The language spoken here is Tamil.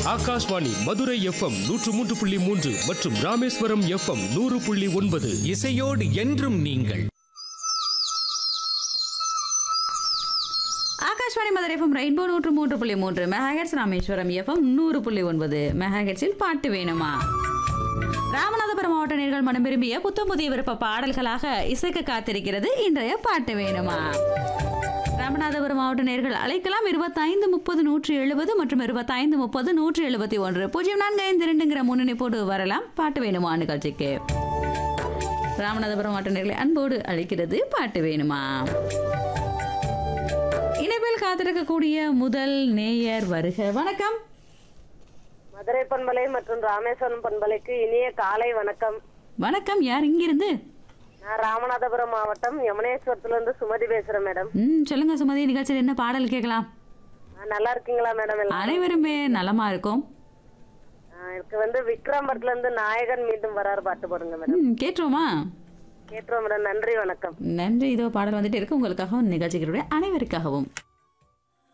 ஆகாஷ்வாணி மதுரை எஃப்எம் நூற்று மூன்று புள்ளி மூன்று மற்றும் ராமேஸ்வரம் எஃப்எம் நூறு புள்ளி ஒன்பது இசையோடு என்றும் நீங்கள் ஆகாஷ்வாணி மதுரை எஃப்எம் ரெயின்போ நூற்று மூன்று புள்ளி மூன்று மெகாஹெட்ஸ் ராமேஸ்வரம் எஃப்எம் நூறு புள்ளி ஒன்பது மெகாஹெட்ஸில் பாட்டு வேணுமா ராமநாதபுரம் மாவட்ட நேர்கள் மனம் விரும்பிய புத்தம் புதிய விருப்ப பாடல்களாக இசைக்க காத்திருக்கிறது இன்றைய பாட்டு வேணுமா ராமநாதபுரம் மாவட்ட நேர்கள் அழைக்கலாம் இருபத்தைந்து முப்பது நூற்றி எழுபது மற்றும் இருபத்தைந்து முப்பது நூற்றி எழுபத்தி ஒன்று பூஜ்ஜியம் நான்கு ஐந்து இரண்டுங்கிற முன்னணிப்போடு வரலாம் பாட்டு வேணுமா நிகழ்ச்சிக்கு ராமநாதபுரம் மாவட்ட நேர்களை அன்போடு அழைக்கிறது பாட்டு வேணுமா இணைப்பில் காத்திருக்கக்கூடிய முதல் நேயர் வருக வணக்கம் மதுரை பண்பலை மற்றும் ராமேஸ்வரம் பண்பலைக்கு இனிய காலை வணக்கம் வணக்கம் யார் இங்கிருந்து நான் ராமநாதபுரம் மாவட்டம் யமுனேஸ்வரத்துல இருந்து சுமதி பேசுறேன் மேடம் ம் சொல்லுங்க சுமதி நிகழ்ச்சியில் என்ன பாடல் கேட்கலாம் ஆ, நல்லா இருக்கீங்களா மேடம் எல்லாம் அனைவருமே நலமா இருக்கும் ஆ, எனக்கு வந்து விக்ரம்பரத்துல இருந்து நாயகன் மீண்டும் வராரு பாட்டு போடுங்க மேடம் ம் கேட்டுருவோமா கேட்டுருவோம் மேடம் நன்றி வணக்கம் நன்றி இதோ பாடல் வந்துட்டு இருக்கு உங்களுக்காகவும் நிகழ்ச்சிகளுடைய அனைவருக்காகவும்